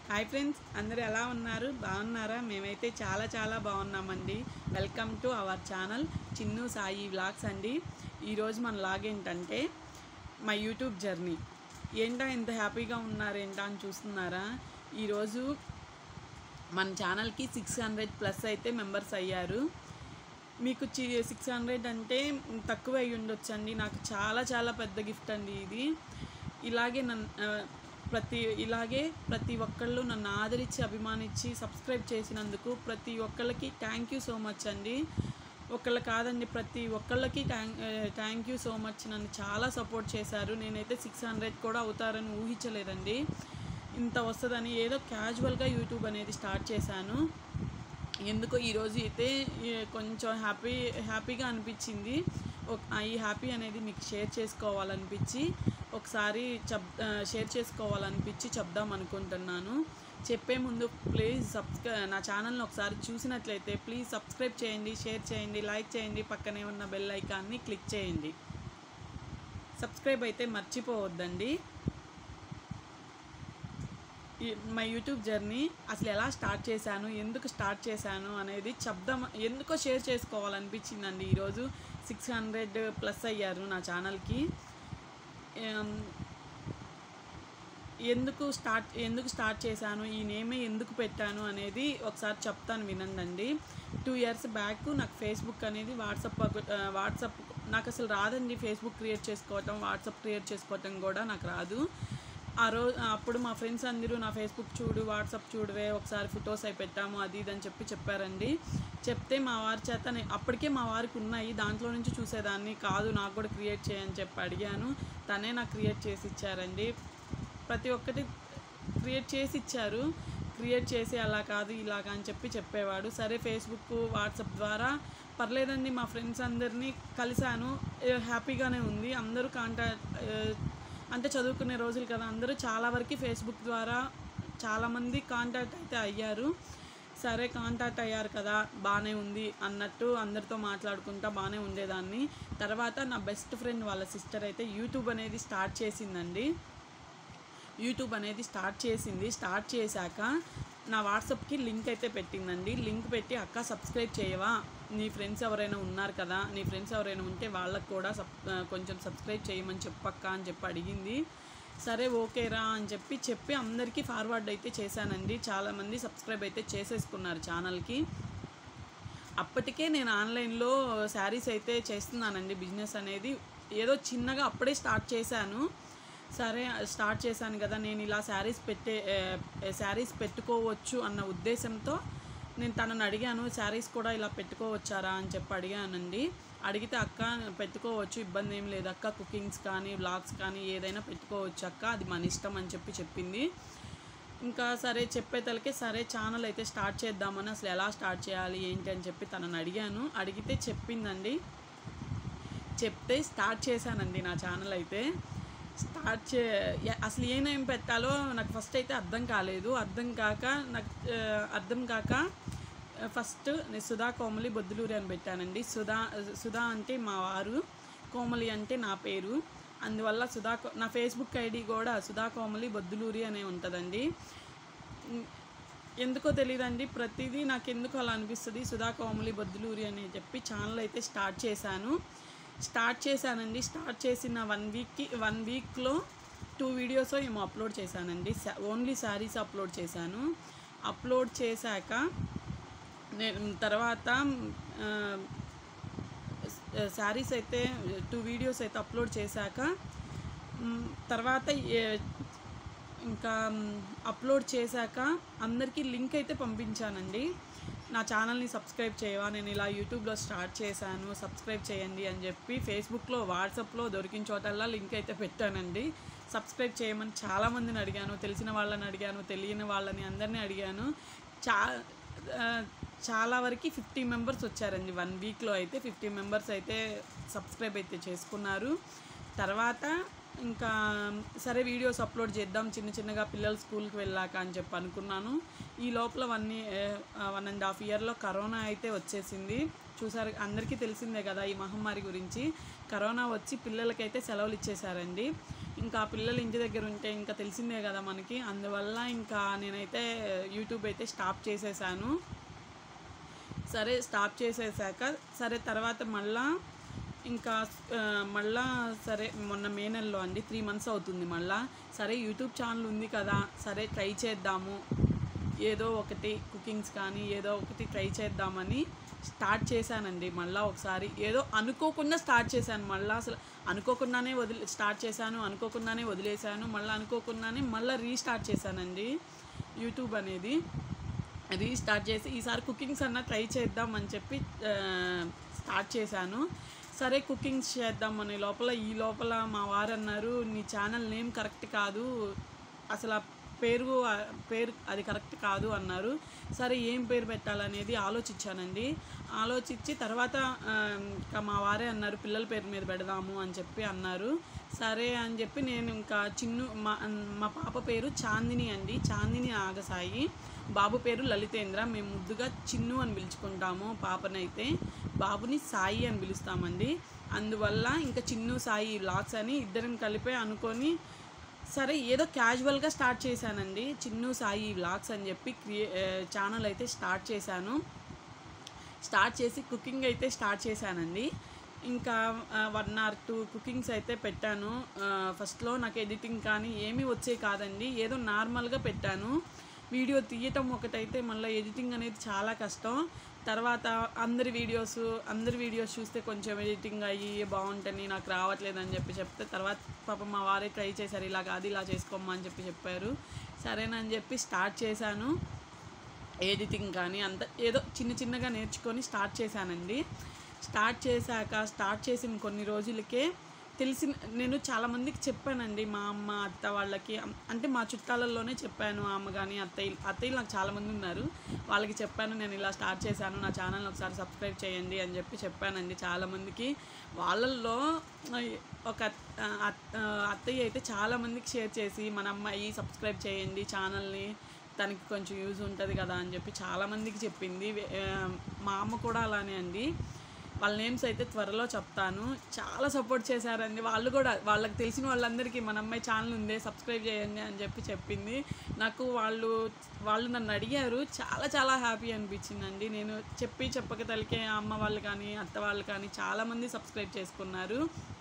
hi friends అందరూ ఎలా ఉన్నారు బాగున్నారా మేమైతే చాలా చాలా బాగున్నామండి welcome to our channel Chinnu Sai vlogs అండి ఈరోజు మన లాగ్ ఏంటంటే మా యూట్యూబ్ జర్నీ ఏంటో ఇంత హ్యాపీగా ఉన్నారు ఏంటా అని చూస్తున్నారా ఈరోజు మన ఛానల్కి సిక్స్ హండ్రెడ్ ప్లస్ అయితే మెంబర్స్ అయ్యారు మీకు చి సిక్స్ హండ్రెడ్ అంటే తక్కువ అయి ఉండొచ్చండి నాకు చాలా చాలా పెద్ద గిఫ్ట్ అండి ఇది ఇలాగే నన్ను ఆ, ప్రతి ఇలాగే ప్రతి ఒక్కళ్ళు నన్ను ఆదరించి అభిమానించి సబ్స్క్రైబ్ చేసినందుకు ప్రతి ఒక్కళ్ళకి థ్యాంక్ యూ సో మచ్ అండి ఒకళ్ళు కాదండి ప్రతి ఒక్కళ్ళకి thank thank you so much నన్ను చాలా సపోర్ట్ చేశారు నేనైతే సిక్స్ హండ్రెడ్ కూడా అవుతారని ఊహించలేదండి ఇంత వస్తుందని ఏదో క్యాజువల్గా యూట్యూబ్ అనేది స్టార్ట్ చేశాను ఎందుకో ఈరోజు అయితే ఈ కొంచెం హ్యాపీ హ్యాపీగా అనిపించింది ఒక- ఆ ఈ హ్యాపీ అనేది మీకు షేర్ చేసుకోవాలనిపించి ఒకసారి చెప్ ఆ, షేర్ చేసుకోవాలనిపించి చెప్దాం అనుకుంటున్నాను చెప్పే ముందు ప్లీజ్ సబ్స్క్రై నా ఛానల్ని ఒకసారి చూసినట్లయితే ప్లీజ్ సబ్స్క్రైబ్ చేయండి షేర్ చేయండి లైక్ చేయండి పక్కనే ఉన్న బెల్ ఐకాన్ని క్లిక్ చేయండి సబ్స్క్రైబ్ అయితే మర్చిపోవద్దండి ఈ- మా యూట్యూబ్ జర్నీ అసలు ఎలా స్టార్ట్ చేశాను ఎందుకు స్టార్ట్ చేశాను అనేది చెప్దాం ఎందుకో షేర్ చేసుకోవాలనిపించిందండి ఈరోజు సిక్స్ హండ్రెడ్ ప్లస్ అయ్యారు నా ఛానల్కి ఏం, ఎందుకు స్టార్ట్ ఎందుకు స్టార్ట్ చేశాను ఈ నేమే ఎందుకు పెట్టాను అనేది ఒకసారి చెప్తాను వినండి టూ ఇయర్స్ బ్యాక్ నాకు ఫేస్బుక్ అనేది వాట్సాప్ ఒక- ఆ, వాట్సాప్ నాకు అసలు రాదండి ఫేస్బుక్ క్రియేట్ చేసుకోవటం వాట్సాప్ క్రియేట్ చేసుకోవటం కూడా నాకు రాదు ఆ రోజు అప్పుడు మా ఫ్రెండ్స్ అందరూ నా ఫేస్బుక్ చూడు వాట్సాప్ చూడవే ఒకసారి ఫొటోస్ అయి పెట్టాము అది ఇది అని చెప్పి చెప్పారండి చెప్తే మా వారి చేత నే- అప్పటికే మా వారికి ఉన్నాయి దాంట్లో నుంచి చూసేదాన్ని కాదు నాకు కూడా క్రియేట్ చేయని చెప్పి అడిగాను తనే నాకు క్రియేట్ చేసి ఇచ్చారండి ప్రతి ఒక్కటి క్రియేట్ చేసి ఇచ్చారు క్రియేట్ చేసి అలా కాదు ఇలాగా అని చెప్పి చెప్పేవాడు సరే ఫేస్బుక్ వాట్సాప్ ద్వారా పర్లేదండి మా ఫ్రెండ్స్ అందరినీ కలిశాను ఏ, హ్యాపీగానే ఉంది అందరూ కాంటాక్ట్ అంటే చదువుకునే రోజులు కదా అందరూ చాలా వరకు ఫేస్బుక్ ద్వారా చాలామంది కాంటాక్ట్ అయితే అయ్యారు సరే కాంటాక్ట్ అయ్యారు కదా బాగానే ఉంది అన్నట్టు అందరితో మాట్లాడుకుంటా బాగానే ఉండేదాన్ని తర్వాత నా బెస్ట్ ఫ్రెండ్ వాళ్ళ సిస్టర్ అయితే యూట్యూబ్ అనేది స్టార్ట్ చేసిందండి యూట్యూబ్ అనేది స్టార్ట్ చేసింది స్టార్ట్ చేశాక నా వాట్సాప్కి లింక్ అయితే పెట్టిందండి లింక్ పెట్టి అక్క సబ్స్క్రైబ్ చేయవా నీ ఫ్రెండ్స్ ఎవరైనా ఉన్నారు కదా నీ ఫ్రెండ్స్ ఎవరైనా ఉంటే వాళ్ళకి కూడా సబ్ ఆ, కొంచెం సబ్స్క్రైబ్ చేయమని చెప్పక్క అని చెప్పి అడిగింది సరే ఓకేరా అని చెప్పి చెప్పి అందరికీ ఫార్వర్డ్ అయితే చేశానండి చాలామంది సబ్స్క్రైబ్ అయితే చేసేసుకున్నారు ఛానల్కి అప్పటికే నేను ఆన్లైన్లో శారీస్ అయితే చేస్తున్నానండి బిజినెస్ అనేది ఏదో చిన్నగా అప్పుడే స్టార్ట్ చేశాను సరే స్టార్ట్ చేశాను కదా నేను ఇలా శారీస్ పెట్టే శారీస్ పెట్టుకోవచ్చు అన్న ఉద్దేశంతో నేను తనని అడిగాను శారీస్ కూడా ఇలా పెట్టుకోవచ్చారా అని చెప్పి అడిగానండి అడిగితే అక్క పెట్టుకోవచ్చు ఇబ్బంది ఏం లేదు అక్క కుకింగ్స్ కానీ వ్లాగ్స్ కానీ ఏదైనా పెట్టుకోవచ్చు అక్క అది మన ఇష్టం అని చెప్పి చెప్పింది ఇంకా సరే చెప్పేతలకే సరే ఛానల్ అయితే స్టార్ట్ చేద్దామని అసలు ఎలా స్టార్ట్ చేయాలి ఏంటి అని చెప్పి తనని అడిగాను అడిగితే చెప్పిందండి చెప్తే స్టార్ట్ చేశానండి నా ఛానల్ అయితే స్టార్ట్ చే యా- అసలు ఏ నేమ్ పెట్టాలో నాకు ఫస్ట్ అయితే అర్థం కాలేదు అర్థం కాక నాకు ఆ, అర్థం కాక ఆ, ఫస్ట్ నేను సుధా కోమలి బొద్దులూరి అని పెట్టానండి సుధా సుధా అంటే మా వారు కోమలి అంటే నా పేరు అందువల్ల సుధా కో- నా ఫేస్బుక్ ఐడి కూడా సుధా కోమలి బొద్దులూరి అనే ఉంటుందండి ఉమ్, ఎందుకో తెలియదండి ప్రతిదీ నాకు ఎందుకు అలా అనిపిస్తుంది సుధా కోమలి బొద్దులూరి అని చెప్పి ఛానల్ అయితే స్టార్ట్ చేశాను స్టార్ట్ చేశానండి స్టార్ట్ చేసిన వన్ వీక్కి వన్ వీక్లో టూ వీడియోస్ ఏమో అప్లోడ్ చేశానండి ఓన్లీ శారీస్ అప్లోడ్ చేశాను అప్లోడ్ చేశాక నేను తర్వాత ఆ, శారీస్ అయితే టూ వీడియోస్ అయితే అప్లోడ్ చేశాక మ్, తర్వాత ఏ- ఇంకా మ్, అప్లోడ్ చేశాక అందరికీ లింక్ అయితే పంపించానండి నా ఛానల్ని సబ్స్క్రైబ్ చేయవా నేను ఇలా యూట్యూబ్లో స్టార్ట్ చేశాను సబ్స్క్రైబ్ చేయండి అని చెప్పి ఫేస్బుక్లో వాట్సాప్లో దొరికిన చోటల్లా లింక్ అయితే పెట్టానండి సబ్స్క్రైబ్ చేయమని చాలామందిని అడిగాను తెలిసిన వాళ్ళని అడిగాను తెలియని వాళ్ళని అందరినీ అడిగాను చా ఆ, చాలా వరకు ఫిఫ్టీ మెంబర్స్ వచ్చారండి వన్ వీక్లో అయితే ఫిఫ్టీ మెంబర్స్ అయితే సబ్స్క్రైబ్ అయితే చేసుకున్నారు తర్వాత ఇంకా సరే వీడియోస్ అప్లోడ్ చేద్దాం చిన్న చిన్నగా పిల్లలు స్కూల్కి వెళ్ళాక అని చెప్పి అనుకున్నాను ఈ లోపల వన్ వన్ అండ్ హాఫ్ ఇయర్లో కరోనా అయితే వచ్చేసింది చూసారు అందరికీ తెలిసిందే కదా ఈ మహమ్మారి గురించి కరోనా వచ్చి పిల్లలకైతే సెలవులు ఇచ్చేసారండి ఇంకా పిల్లలు ఇంటి దగ్గర ఉంటే ఇంకా తెలిసిందే కదా మనకి అందువల్ల ఇంకా నేనైతే యూట్యూబ్ అయితే స్టాప్ చేసేసాను సరే స్టాప్ చేసేసాక సరే తర్వాత మళ్ళా ఇంకా ఆ, మళ్ళా సరే మొన్న మే నెలలో అండి త్రీ మంత్స్ అవుతుంది మళ్ళా సరే యూట్యూబ్ ఛానల్ ఉంది కదా సరే ట్రై చేద్దాము ఏదో ఒకటి కుకింగ్స్ కానీ ఏదో ఒకటి ట్రై చేద్దామని స్టార్ట్ చేశానండి మళ్ళీ ఒకసారి ఏదో అనుకోకుండా స్టార్ట్ చేశాను మళ్ళీ అసలు అనుకోకుండానే వదిలే స్టార్ట్ చేశాను అనుకోకుండానే వదిలేశాను మళ్ళీ అనుకోకుండానే మళ్ళీ రీస్టార్ట్ చేశానండి యూట్యూబ్ అనేది రీస్టార్ట్ చేసి ఈసారి కుకింగ్స్ అన్న ట్రై చేద్దాం అని చెప్పి ఆ, స్టార్ట్ చేశాను సరే కుకింగ్స్ చేద్దాం అనే లోపల ఈ లోపల మా వారు అన్నారు నీ ఛానల్ నేమ్ కరెక్ట్ కాదు అసలు ఆ పేరు ఆ పేరు అది కరెక్ట్ కాదు అన్నారు సరే ఏం పేరు పెట్టాలనేది ఆలోచించానండి ఆలోచించి తర్వాత ఆ, ఇంకా మా వారే అన్నారు పిల్లల పేరు మీద పెడదాము అని చెప్పి అన్నారు సరే అని చెప్పి నేను ఇంకా చిన్ను మా మా పాప పేరు చాందిని అండి చాందిని ఆగసాయి బాబు పేరు లలితేంద్ర మేము ముద్దుగా చిన్ను అని పిలుచుకుంటాము పాపనైతే బాబుని సాయి అని పిలుస్తామండి అందువల్ల ఇంకా చిన్ను సాయి వ్లాగ్స్ అని ఇద్దరం కలిపే అనుకొని సరే ఏదో క్యాజువల్గా స్టార్ట్ చేశానండి చిన్ను సాయి వ్లాగ్స్ అని చెప్పి క్రియే ఛానల్ అయితే స్టార్ట్ చేశాను స్టార్ట్ చేసి కుకింగ్ అయితే స్టార్ట్ చేశానండి ఇంకా వన్ ఆర్ టూ కుకింగ్స్ అయితే పెట్టాను ఆ, ఫస్ట్లో నాకు ఎడిటింగ్ కానీ ఏమీ వచ్చే కాదండి ఏదో నార్మల్గా పెట్టాను వీడియో తీయటం ఒకటైతే మళ్ళీ ఎడిటింగ్ అనేది చాలా కష్టం తర్వాత అందరి వీడియోస్ అందరి వీడియోస్ చూస్తే కొంచెం ఎడిటింగ్ అయ్యి బాగుంటుంది నాకు రావట్లేదు అని చెప్పి చెప్తే తర్వాత పాపం మా వారే ట్రై చేశారు ఇలా కాదు ఇలా చేసుకోమ్మా అని చెప్పి చెప్పారు సరేనని చెప్పి స్టార్ట్ చేశాను ఎడిటింగ్ కానీ అంత ఏదో చిన్న చిన్నగా నేర్చుకొని స్టార్ట్ చేశానండి స్టార్ట్ చేశాక స్టార్ట్ చేసిన కొన్ని రోజులకే తెలిసిన నేను చాలామందికి చెప్పానండి మా అమ్మ అత్త వాళ్ళకి అం- అంటే మా చుట్టాలలోనే చెప్పాను అమ్మ కానీ అత్తయ్య అత్తయ్యలు నాకు చాలామంది ఉన్నారు వాళ్ళకి చెప్పాను నేను ఇలా స్టార్ట్ చేశాను నా ఛానల్ ఒకసారి సబ్స్క్రైబ్ చేయండి అని చెప్పి చెప్పానండి చాలామందికి వాళ్ళల్లో ఆ, ఒక అత్- ఆ, అత్- ఆ, అత్తయ్య అయితే చాలామందికి షేర్ చేసి మన అమ్మాయి సబ్స్క్రైబ్ చేయండి ఛానల్ని తనకి కొంచెం యూజ్ ఉంటుంది కదా అని చెప్పి చాలామందికి చెప్పింది వే- ఆ, మా అమ్మ కూడా అలానే అండి వాళ్ళ నేమ్స్ అయితే త్వరలో చెప్తాను చాలా సపోర్ట్ చేశారండి వాళ్ళు కూడా వాళ్ళకి తెలిసిన వాళ్ళందరికీ మన అమ్మాయి ఛానల్ ఉంది సబ్స్క్రైబ్ చేయండి అని చెప్పి చెప్పింది నాకు వాళ్ళు వాళ్ళు నన్ను అడిగారు చాలా చాలా హ్యాపీ అనిపించిందండి నేను చెప్పి చెప్పక తలికే అమ్మ వాళ్ళు కానీ అత్త వాళ్ళు కానీ చాలామంది సబ్స్క్రైబ్ చేసుకున్నారు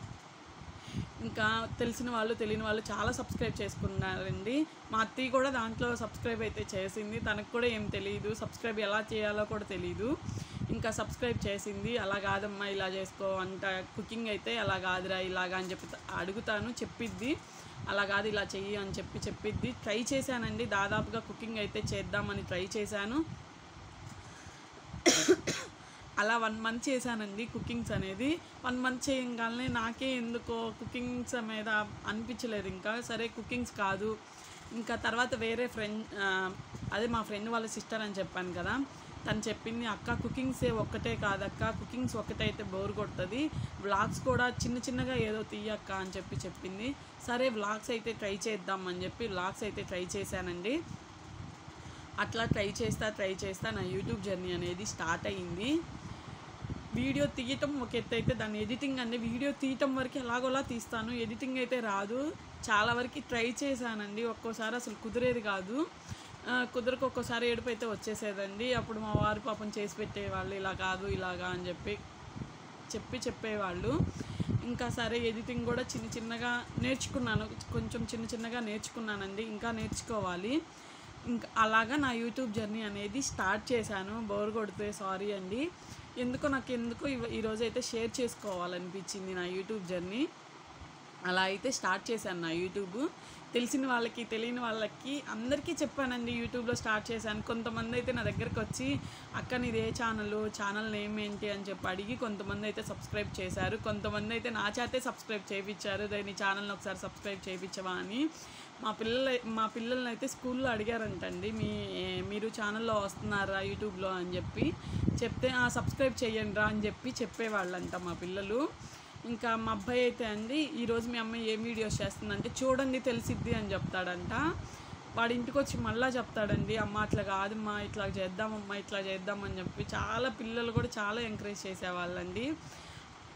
ఇంకా తెలిసిన వాళ్ళు తెలియని వాళ్ళు చాలా సబ్స్క్రైబ్ చేసుకున్నారండి మా అత్తయ్య కూడా దాంట్లో సబ్స్క్రైబ్ అయితే చేసింది తనకు కూడా ఏం తెలియదు సబ్స్క్రైబ్ ఎలా చేయాలో కూడా తెలియదు ఇంకా సబ్స్క్రైబ్ చేసింది అలా కాదమ్మా ఇలా చేసుకో అంట కుకింగ్ అయితే అలా కాదురా ఇలాగా అని చెప్పి అడుగుతాను చెప్పిద్ది అలా కాదు ఇలా చెయ్యి అని చెప్పి చెప్పిద్ది ట్రై చేశానండి దాదాపుగా కుకింగ్ అయితే చేద్దామని ట్రై చేశాను అలా వన్ మంత్ చేశానండి కుకింగ్స్ అనేది వన్ మంత్ చేయగానే నాకే ఎందుకో కుకింగ్స్ మీద అనిపించలేదు ఇంకా సరే కుకింగ్స్ కాదు ఇంకా తర్వాత వేరే ఫ్రెండ్ అదే మా ఫ్రెండ్ వాళ్ళ సిస్టర్ అని చెప్పాను కదా తను చెప్పింది అక్క కుకింగ్సే ఒక్కటే కాదక్క కుకింగ్స్ ఒక్కటే అయితే బోర్ కొడుతుంది వ్లాగ్స్ కూడా చిన్న చిన్నగా ఏదో తీయక్క అని చెప్పి చెప్పింది సరే వ్లాగ్స్ అయితే ట్రై చేద్దాం అని చెప్పి వ్లాగ్స్ అయితే ట్రై చేశానండి అట్లా ట్రై చేస్తా ట్రై చేస్తా నా యూట్యూబ్ జర్నీ అనేది స్టార్ట్ అయ్యింది వీడియో తీయటం ఒక ఎత్తు అయితే దాన్ని ఎడిటింగ్ అంటే వీడియో తీయటం వరకు ఎలాగోలా తీస్తాను ఎడిటింగ్ అయితే రాదు చాలా వరకు ట్రై చేశానండి ఒక్కోసారి అసలు కుదిరేది కాదు ఆ, కుదరకు ఒక్కోసారి ఏడుపు అయితే వచ్చేసేదండి అప్పుడు మా వారు పాపం చేసి పెట్టేవాళ్ళు ఇలా కాదు ఇలాగా అని చెప్పి చెప్పి చెప్పేవాళ్ళు ఇంకా సరే ఎడిటింగ్ కూడా చిన్న చిన్నగా నేర్చుకున్నాను కొంచెం చిన్న చిన్నగా నేర్చుకున్నానండి ఇంకా నేర్చుకోవాలి ఇంకా అలాగా నా యూట్యూబ్ జర్నీ అనేది స్టార్ట్ చేశాను బోర్ కొడితే సారీ అండి ఎందుకో నాకు ఎందుకో ఇవ- ఈరోజు అయితే షేర్ చేసుకోవాలనిపించింది నా యూట్యూబ్ జర్నీ అలా అయితే స్టార్ట్ చేశాను నా యూట్యూబ్ తెలిసిన వాళ్ళకి తెలియని వాళ్ళకి అందరికీ చెప్పానండి యూట్యూబ్లో స్టార్ట్ చేశాను కొంతమంది అయితే నా దగ్గరకు వచ్చి అక్క నీది ఏ ఛానల్ ఛానల్ నేమ్ ఏంటి అని చెప్పి అడిగి కొంతమంది అయితే సబ్స్క్రైబ్ చేశారు కొంతమంది అయితే నా చేతే సబ్స్క్రైబ్ చేయించారు దాని ఛానల్ని ఒకసారి సబ్స్క్రైబ్ చేయించవా అని మా పిల్లలు మా పిల్లల్ని అయితే స్కూల్లో అడిగారంటండి మీ మీరు ఛానల్లో వస్తున్నారా యూట్యూబ్లో అని చెప్పి చెప్తే "ఆ, సబ్స్క్రైబ్ చేయండి రా అని చెప్పి చెప్పేవాళ్ళంట మా పిల్లలు ఇంకా మా అబ్బాయి అయితే అండి ఈరోజు మీ అమ్మాయి ఏం వీడియోస్ చేస్తుందంటే చూడండి తెలిసిద్ది అని చెప్తాడంట వాడి ఇంటికి వచ్చి మళ్ళా చెప్తాడండి అమ్మ అట్లా కాదమ్మా ఇట్లా చేద్దామమ్మా ఇట్లా చేద్దామని చెప్పి చాలా పిల్లలు కూడా చాలా ఎంకరేజ్ చేసేవాళ్ళండి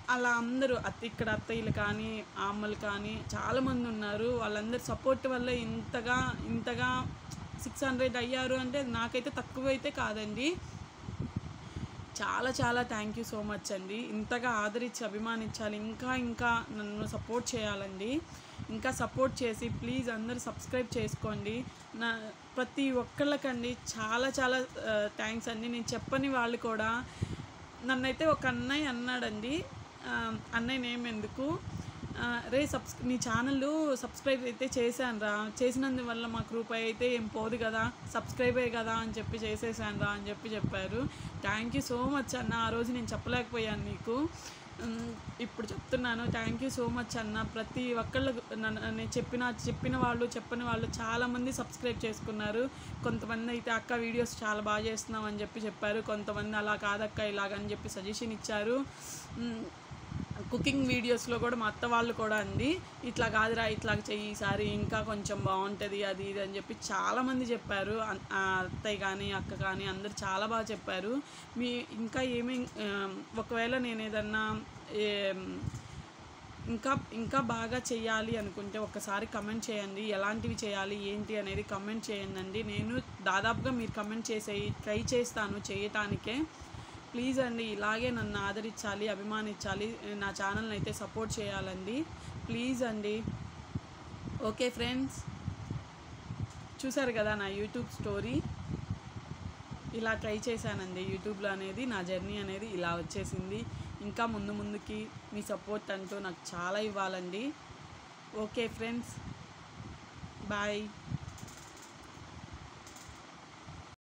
అలా అందరూ అత్త ఇక్కడ అత్తయ్యలు కానీ అమ్మలు కానీ చాలామంది ఉన్నారు వాళ్ళందరి సపోర్ట్ వల్ల ఇంతగా ఇంతగా సిక్స్ హండ్రెడ్ అయ్యారు అంటే నాకైతే తక్కువ అయితే కాదండి చాలా చాలా థ్యాంక్ యూ సో మచ్ అండి ఇంతగా ఆదరించి అభిమానించాలి ఇంకా ఇంకా నన్ను సపోర్ట్ చేయాలండి ఇంకా సపోర్ట్ చేసి ప్లీజ్ అందరూ సబ్స్క్రైబ్ చేసుకోండి నా ప్రతి ఒక్కళ్ళకండి చాలా చాలా థ్యాంక్స్ అండి నేను చెప్పని వాళ్ళు కూడా నన్నైతే ఒక అన్నయ్య అన్నాడండి ఆ, అన్నయ్య నేమ్ ఎందుకు ఆ, రే సబ్స్ నీ ఛానల్ సబ్స్క్రైబ్ అయితే చేశాను రా చేసినందువల్ల మాకు రూపాయి అయితే ఏం పోదు కదా సబ్స్క్రైబే కదా అని చెప్పి చేసేసాను రా అని చెప్పి చెప్పారు థ్యాంక్ యూ సో మచ్ అన్న ఆ రోజు నేను చెప్పలేకపోయాను నీకు ఉమ్, ఇప్పుడు చెప్తున్నాను థ్యాంక్ యూ సో మచ్ అన్న ప్రతి ఒక్కళ్ళు నన్ను నేను చెప్పిన చెప్పిన వాళ్ళు చెప్పని వాళ్ళు చాలామంది సబ్స్క్రైబ్ చేసుకున్నారు కొంతమంది అయితే అక్క వీడియోస్ చాలా బాగా చేస్తున్నాం అని చెప్పి చెప్పారు కొంతమంది అలా కాదక్క ఇలాగని చెప్పి సజెషన్ ఇచ్చారు ఉమ్, కుకింగ్ వీడియోస్లో కూడా మా అత్త వాళ్ళు కూడా అంది ఇట్లా కాదురా ఇట్లా చెయ్యి ఈసారి ఇంకా కొంచెం బాగుంటుంది అది ఇది అని చెప్పి చాలామంది చెప్పారు అన్- ఆ అత్తయ్య కానీ అక్క కానీ అందరు చాలా బాగా చెప్పారు మీ ఇంకా ఏమేం ఆ, ఒకవేళ నేను ఏదన్నా ఏం, ఇంకా ఇంకా బాగా చేయాలి అనుకుంటే ఒకసారి కమెంట్ చేయండి ఎలాంటివి చేయాలి ఏంటి అనేది కమెంట్ చేయండి నేను దాదాపుగా మీరు కమెంట్ చేసే ట్రై చేస్తాను చేయటానికే ప్లీజ్ అండి ఇలాగే నన్ను ఆదరించాలి అభిమానించాలి నా ఛానల్ని అయితే సపోర్ట్ చేయాలండి ప్లీజ్ అండి ఓకే ఫ్రెండ్స్ చూసారు కదా నా యూట్యూబ్ స్టోరీ ఇలా ట్రై చేశానండి యూట్యూబ్లో అనేది నా జర్నీ అనేది ఇలా వచ్చేసింది ఇంకా ముందు ముందుకి మీ సపోర్ట్ అంటూ నాకు చాలా ఇవ్వాలండి ఓకే ఫ్రెండ్స్ బాయ్